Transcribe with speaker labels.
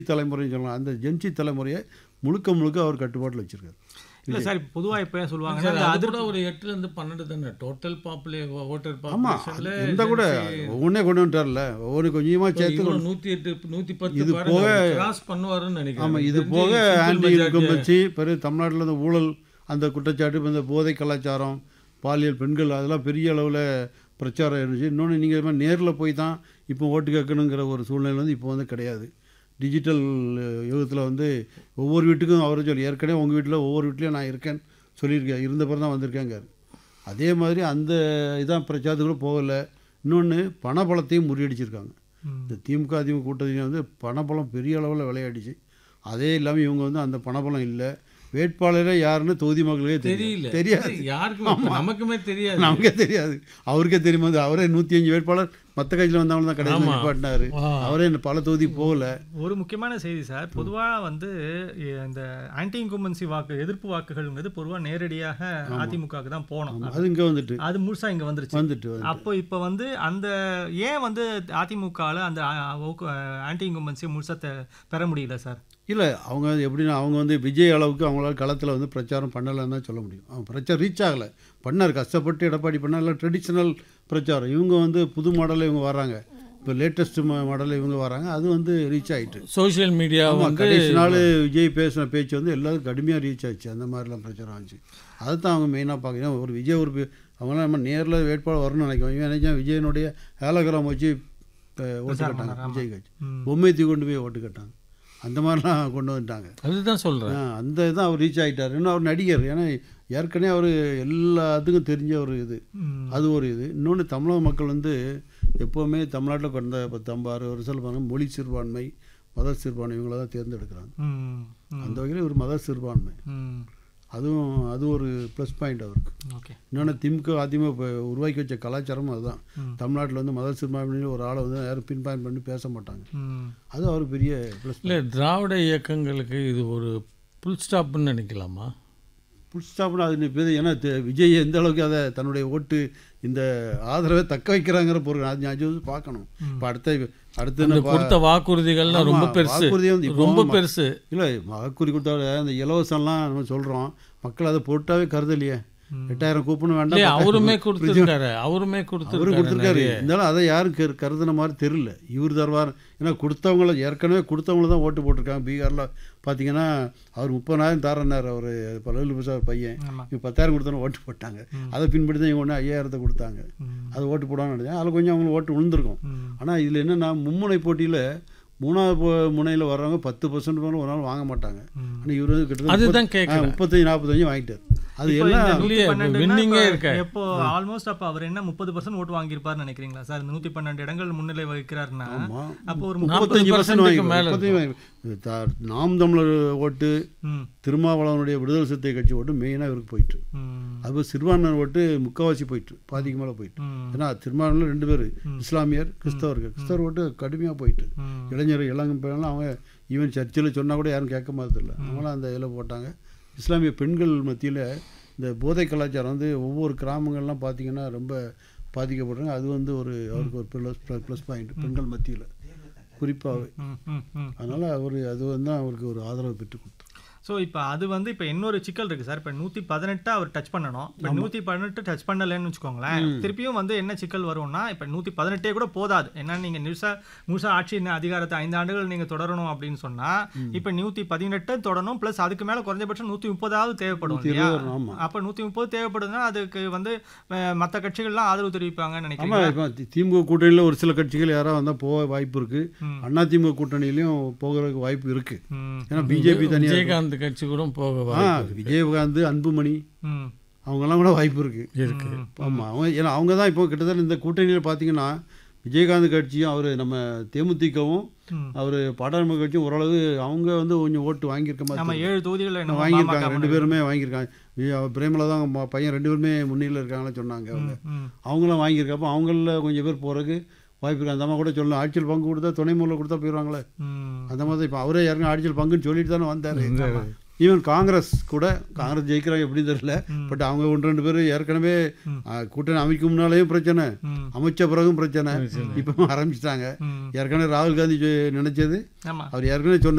Speaker 1: தலைமுறைன்னு சொல்லலாம் அந்த ஜென்சி தலைமுறையை முழுக்க முழுக்க அவர் கட்டுப்பாட்டில் வச்சிருக்காரு
Speaker 2: இல்ல சார் இப்போ பொதுவா இப்போ ஏன் சொல்லுவாங்கன்னா
Speaker 3: சார்
Speaker 2: இந்த
Speaker 3: அது
Speaker 2: அதிர்
Speaker 3: கூட ஒரு எட்டுல இருந்து பன்னெண்டு தானே டோட்டல் பாப்புலே ஓட்டர்
Speaker 1: ஆமாம்
Speaker 3: பாப்புலேஷன்ல
Speaker 1: எந்த கூட ஒவ்வொன்றே கொண்டு வந்துட்டார்ல ஒவ்வொரு கொஞ்சமாக சேர்த்து
Speaker 3: இவ்வளவு நூத்தி எட்டு நூத்தி பத்து
Speaker 1: இது
Speaker 3: பாருங்க கிராஸ் பண்ணுவாருன்னு நினைக்கிறேன்
Speaker 1: ஆமாம் இது
Speaker 3: எனக்கு
Speaker 1: போக
Speaker 3: தெரிஞ்சு simple
Speaker 1: ஆன்டி
Speaker 3: majority-
Speaker 1: இன்கம் வச்சு பிறகு தமிழ்நாட்டில் இந்த ஊழல் அந்த குற்றச்சாட்டு இப்ப இந்த போதை கலாச்சாரம் பாலியல் பெண்கள் அதெல்லாம் பெரிய அளவில் பிரச்சாரம் இருந்துச்சு இன்னொன்று நீங்கள் நேரில் போய் தான் இப்போ ஓட்டு கேட்கணுங்கிற ஒரு சூழ்நிலை வந்து இப்போ வந்து கிடையாது டிஜிட்டல் யுகத்தில் வந்து ஒவ்வொரு வீட்டுக்கும் அவரை சொல்லி ஏற்கனவே உங்கள் வீட்டில் ஒவ்வொரு வீட்லேயும் நான் இருக்கேன்னு சொல்லியிருக்கேன் இருந்த பிறகு தான் வந்திருக்கேங்காரு அதே மாதிரி அந்த இதான் பிரச்சாரத்துக்குள்ள போகலை இன்னொன்று பணபலத்தையும் முறியடிச்சிருக்காங்க இந்த திமுக அதிமுக கூட்டத்தில் வந்து பணபலம் பெரிய அளவில் விளையாடிச்சு அதே இல்லாமல் இவங்க வந்து அந்த பணபலம் இல்லை வேட்பாளரே யாருன்னு தொகுதி மக்களுக்கே
Speaker 3: தெரியல
Speaker 1: தெரியாது
Speaker 3: யாருக்குமே நமக்குமே தெரியாது
Speaker 1: நமக்கே தெரியாது அவருக்கே தெரியுமா அது அவரே நூற்றி அஞ்சு வேட்பாளர் மற்ற கட்சியில் வந்தவங்க தான் கடைசியில்
Speaker 3: ஆமா.
Speaker 1: நிப்பாட்டினாரு அவரே இந்த பல தொகுதி போகல
Speaker 2: ஒரு முக்கியமான செய்தி சார் பொதுவா வந்து இ- இந்த ஆன்டி இன்கும்பன்சி வாக்கு எதிர்ப்பு வாக்குகள்ங்கிறது பொதுவா நேரடியாக அதிமுகவுக்கு தான் போனோம்
Speaker 1: அது இங்கே வந்துட்டு
Speaker 2: அது முழுசா இங்க வந்துருச்சு
Speaker 1: வந்துட்டு வந்து
Speaker 2: அப்போ இப்போ வந்து அந்த ஏன் வந்து அதிமுகவில் அந்த ஆன்டி இன்கும்பன்சியை முழுசா தெ- பெற முடியல சார்
Speaker 1: இல்லை அவங்க எப்படின்னா அவங்க வந்து விஜய் அளவுக்கு அவங்களால களத்தில் வந்து பிரச்சாரம் பண்ணலைன்னு தான் சொல்ல முடியும் அவங்க பிரச்சாரம் ரீச் ஆகலை பண்ணார் கஷ்டப்பட்டு எடப்பாடி பண்ணார் எல்லாம் ட்ரெடிஷ்னல் பிரச்சாரம் இவங்க வந்து புது மாடலில் இவங்க வராங்க இப்போ லேட்டஸ்ட் மாடலில் இவங்க வராங்க அது வந்து ரீச் ஆயிட்டு
Speaker 3: சோஷியல் மீடியா
Speaker 1: ஆமா,
Speaker 3: வந்து
Speaker 1: கடைசி நாள் விஜய் பேசின பேச்சு வந்து எல்லாரும் கடுமையாக ரீச் ஆச்சு அந்த மாதிரிலாம் பிரச்சாரம் ஆச்சு அதை தான் அவங்க மெயினாக பார்க்குறேன் ஒரு விஜய் ஒரு பே- அவங்களாம் நம்ம நேரில் வேட்பாளர் வரணும்னு நினைக்கிறோம் இவன் நினைச்சா விஜயனுடைய ஹேலோகிராம் வச்சு அஹ், ஓட்டு கட்டாங்க விஜய் கட்சி
Speaker 2: ம்.
Speaker 1: பொம்மை தூக்கி கொண்டு போய் ஓட்டு கட்டாங்க அந்த மாதிரிலாம் கொண்டு வந்துட்டாங்க
Speaker 3: அதுதான் சொல்றேன்
Speaker 1: ஆ, அந்த இதான் அவர் ரீச் ஆகிட்டார் இன்னும் அவர் நடிகர் ஏன்னா ஏற்கனவே அவர் எல்லாத்துக்கும் தெரிஞ்ச ஒரு இது
Speaker 2: ம்.
Speaker 1: அது ஒரு இது இன்னொன்று தமிழக மக்கள் வந்து எப்போவுமே தமிழ்நாட்டில் கடந்த பத்து ஐம்பது அறுபது வருஷத்தில் பாருங்க மொழி சிறுபான்மை மத சிறுபான்மை இவங்கள தான் தேர்ந்தெடுக்கிறாங்க
Speaker 2: ம். ம்.
Speaker 1: அந்த வகையில் ஒரு மத சிறுபான்மை
Speaker 2: ம்.
Speaker 1: அதுவும் அது ஒரு ப்ளஸ் பாயிண்ட் அவருக்கு
Speaker 2: ஓகே
Speaker 1: இன்னொன்று திமுக அதிமுக இப்போ உருவாக்கி வச்ச கலாச்சாரமும் அதுதான்
Speaker 2: ம்.
Speaker 1: தமிழ்நாட்டில் வந்து மத சிறுபான்மையில் ஒரு ஆளை வந்து யாரும் பின் பாயிண்ட் பண்ணி பேச மாட்டாங்க
Speaker 2: ம்.
Speaker 1: அது அவர் பெரிய ப்ளஸ்
Speaker 3: இல்ல திராவிட இயக்கங்களுக்கு இது ஒரு புல் ஸ்டாப்னு நினைக்கலாமா
Speaker 1: புல் ஸ்டாப்னு அது இப்போ ஏன்னா தெ- விஜய் எந்த அளவுக்கு அதை தன்னுடைய ஓட்டு இந்த ஆதரவை தக்க வைக்கிறாங்கிற பொருள் அது அஞ்சு வந்து பார்க்கணும் இப்போ அடுத்த அடுத்து
Speaker 3: அந்த
Speaker 1: என்ன பா-
Speaker 3: கொடுத்த வாக்குறுதிகள்லாம் ரொம்ப
Speaker 1: ஆமா,
Speaker 3: பெருசு
Speaker 1: வாக்குறுதி வந்து இப்போ
Speaker 3: ரொம்ப
Speaker 1: ம-
Speaker 3: பெருசு
Speaker 1: இல்லை வாக்குறுதி கொடுத்தா அந்த இலவசம்லாம் நம்ம சொல்கிறோம் மக்கள் அதை போட்டாவே கருதலையே எட்டாயிரம் கூப்பன்
Speaker 3: இல்லையா
Speaker 1: வேண்டாம்
Speaker 3: அவருமே கொடுத்துருக்காரு அவருமே
Speaker 1: அவரு
Speaker 3: கொடுத்துருக்காரு
Speaker 1: கொடுத்துருக்காரு இருந்தாலும் அதை யாரும் கரு கருதுன மாதிரி தெரியல இவர் தருவார் ஏன்னா கொடுத்தவங்கள ஏற்கனவே கொடுத்தவங்கள தான் ஓட்டு போட்டிருக்காங்க பீகாரில் பார்த்தீங்கன்னா அவர் முப்பதாயிரம் தாரனார் அவர் பல்லு பிரசாத் பையன்
Speaker 2: ஆமா
Speaker 1: இவங்க பத்தாயிரம் கொடுத்தோன்னு ஓட்டு போட்டாங்க அதை பின்பற்றி தான் இவங்க ஒன்று ஐயாயிரத்தை கொடுத்தாங்க
Speaker 2: ம்.
Speaker 1: அது ஓட்டு போடான்னு நினைச்சேன் அதில் கொஞ்சம் அவங்களுக்கு ஓட்டு விழுந்திருக்கும்
Speaker 2: ம்.
Speaker 1: ஆனால் இதில் என்னென்னா மும்முனை போட்டியில் மூணாவது போ- முனையில் வர்றவங்க பத்து பர்சன்ட் மேலே ஒரு நாள் வாங்க மாட்டாங்க
Speaker 2: ம்.
Speaker 1: ஆனால் இவர் வந்து கிட்டத்தட்ட
Speaker 3: அதுதான்
Speaker 1: முப்பத்-
Speaker 3: கேட்குறேன்
Speaker 1: ஆ, முப்பத்தஞ்சு நாற்பத்தஞ்சு வாங்கிட்டார் அது
Speaker 2: இப்போ
Speaker 1: எல்லாம்
Speaker 2: இந்த நூத்தி
Speaker 3: இல்லையே,
Speaker 2: பன்னெண்டுன்னா
Speaker 3: winning-ஏ
Speaker 2: இப்ப
Speaker 3: இருக்கே.
Speaker 2: எப்போ ஆல்மோஸ்ட் அப்ப அவர் என்ன முப்பது பர்சன்ட் ஓட்டு வாங்கியிருப்பாருன்னு நினைக்கிறீங்களா சார் இந்த நூத்தி பன்னெண்டு இடங்கள் முன்னிலை வகிக்கிறாருன்னா
Speaker 1: ஆமாம்
Speaker 2: அப்போ ஒரு
Speaker 1: முப்பத்தஞ்சு பர்சன்ட்
Speaker 3: 40% க்கு மேல
Speaker 1: வாங்கி நாம் தமிழர் ஓட்டு
Speaker 2: ம்.
Speaker 1: திருமாவளவனுடைய விடுதலை சிறுத்தை கட்சி ஓட்டு மெயினாக இவருக்கு போயிட்டு
Speaker 2: ம்.
Speaker 1: அது சிறுபான்மையினர் ஓட்டு முக்கால்வாசி போயிட்டு பாதிக்கு மேலே போயிட்டு
Speaker 2: ம்.
Speaker 1: ஏன்னா திருமாவளவனில் ரெண்டு பேர் இஸ்லாமியர் கிறிஸ்தவர்கள் கிறிஸ்தவர் ஓட்டு கடுமையாக போயிட்டு
Speaker 2: ம்.
Speaker 1: இளைஞர் இளங்கம் பேரெல்லாம் அவங்க ஈவன் சர்ச்சில் சொன்னால் கூட யாரும் கேட்க மாதிரில்ல அவங்களாம் அந்த இதில் போட்டாங்க இஸ்லாமிய பெண்கள் மத்தியில் இந்த போதை கலாச்சாரம் வந்து ஒவ்வொரு கிராமங்கள்லாம் பார்த்தீங்கன்னா ரொம்ப பாதிக்கப்படுறாங்க அது வந்து ஒரு அவருக்கு ஒரு ப்ளஸ் ப்ளஸ் பாயிண்ட் பெண்கள் மத்தியில் குறிப்பாகவே
Speaker 2: ம். ம். ம்.
Speaker 1: அதனால் அவர் அது வந்து அவருக்கு ஒரு ஆதரவு பெற்று கொடுத்தார்
Speaker 2: ஸோ இப்போ அது வந்து இப்போ இன்னொரு சிக்கல் இருக்கு சார் இப்போ நூற்றி பதினெட்டு அவர் டச் பண்ணணும் இப்போ நூற்றி பதினெட்டு டச் பண்ணலைன்னு வச்சுக்கோங்களேன் திருப்பியும் வந்து என்ன சிக்கல் வரும்னா இப்போ நூற்றி பதினெட்டே கூட போதாது ஏன்னா நீங்கள் முழுசா முழுசா ஆட்சி என்ன அதிகாரத்தை ஐந்து ஆண்டுகள் நீங்கள் தொடரணும் அப்படின்னு சொன்னால் இப்போ நூற்றி பதினெட்டு தொடரணும் ப்ளஸ் அதுக்கு மேலே குறைஞ்சபட்சம் நூற்றி முப்பதாவது தேவைப்படும் இல்லையா
Speaker 1: இருபது ஆமாம்
Speaker 2: அப்போ நூற்றி முப்பது தேவைப்படுதுன்னா அதுக்கு வந்து மற்ற கட்சிகள்லாம் ஆதரவு தெரிவிப்பாங்கன்னு நினைக்கிறேன்
Speaker 1: ஆமாம் இப்போ தி- திமுக கூட்டணியில் ஒரு சில கட்சிகள் யாராவது வந்தால் போக வாய்ப்பு இருக்குது
Speaker 2: ம்.
Speaker 1: அண்ணா திமுக கூட்டணியிலையும் போகிறதுக்கு வாய்ப்பு இருக்குது
Speaker 2: ம்
Speaker 1: ஏன்னா பிஜேபி தனியாக
Speaker 3: விஜயகாந்த் கட்சி கூட போக
Speaker 1: ஆ விஜயகாந்த் அன்புமணி
Speaker 2: ம்
Speaker 1: அவங்கெல்லாம் கூட வாய்ப்பு இருக்குது
Speaker 3: இருக்கு
Speaker 1: ஆமாம் அவங்க ஏன்னா அவங்க தான் இப்போ கிட்டத்தட்ட இந்த கூட்டணியில் பார்த்தீங்கன்னா விஜயகாந்த் கட்சியும் அவர் நம்ம தேமுதிகவும்
Speaker 2: ம்.
Speaker 1: அவர் பாடாளுமன்ற கட்சியும் ஓரளவு அவங்க வந்து கொஞ்சம் ஓட்டு வாங்கியிருக்க
Speaker 2: நம்ம
Speaker 1: மாதிரி
Speaker 2: ஏழு தொகுதிகளில் என்ன
Speaker 1: வாங்கியிருக்காங்க ரெண்டு பேருமே வாங்கியிருக்காங்க வி- அவர் பிரேமலா தான் அவங்க ம- பையன் ரெண்டு பேருமே முன்னிலையில் இருக்காங்கன்னு சொன்னாங்க அவங்க
Speaker 2: ம்
Speaker 1: அவங்களும் வாங்கியிருக்கப்போ அவங்களில் கொஞ்சம் பேர் போகிறதுக்கு வாய்ப்பு இருக்கு அந்த அம்மா கூட சொல்லலாம் ஆட்சியில் பங்கு கொடுத்தா துணை மூலம் கொடுத்தா போயிடுவாங்களே
Speaker 2: ம்
Speaker 1: அந்த மாதிரி இப்போ அவரே யாருங்க ஆட்சியில் பங்குன்னு சொல்லிட்டு தானே வந்தார் ஈவன் காங்கிரஸ் கூட காங்கிரஸ் ஜெயிக்கிறாங்க எப்படி தெரியல பட் அவங்க ஒன்று ரெண்டு பேர் ஏற்கனவே ஆ, கூட்டணி அமைக்கும் முன்னாலேயும் பிரச்சனை
Speaker 2: ம்
Speaker 1: அமைச்ச பிறகும் பிரச்சனை இப்போ ஆரம்பிச்சிட்டாங்க
Speaker 2: ம்
Speaker 1: ஏற்கனவே ராகுல் காந்தி சொ- நினைச்சது
Speaker 2: ஆமா
Speaker 1: அவர் ஏற்கனவே சொன்ன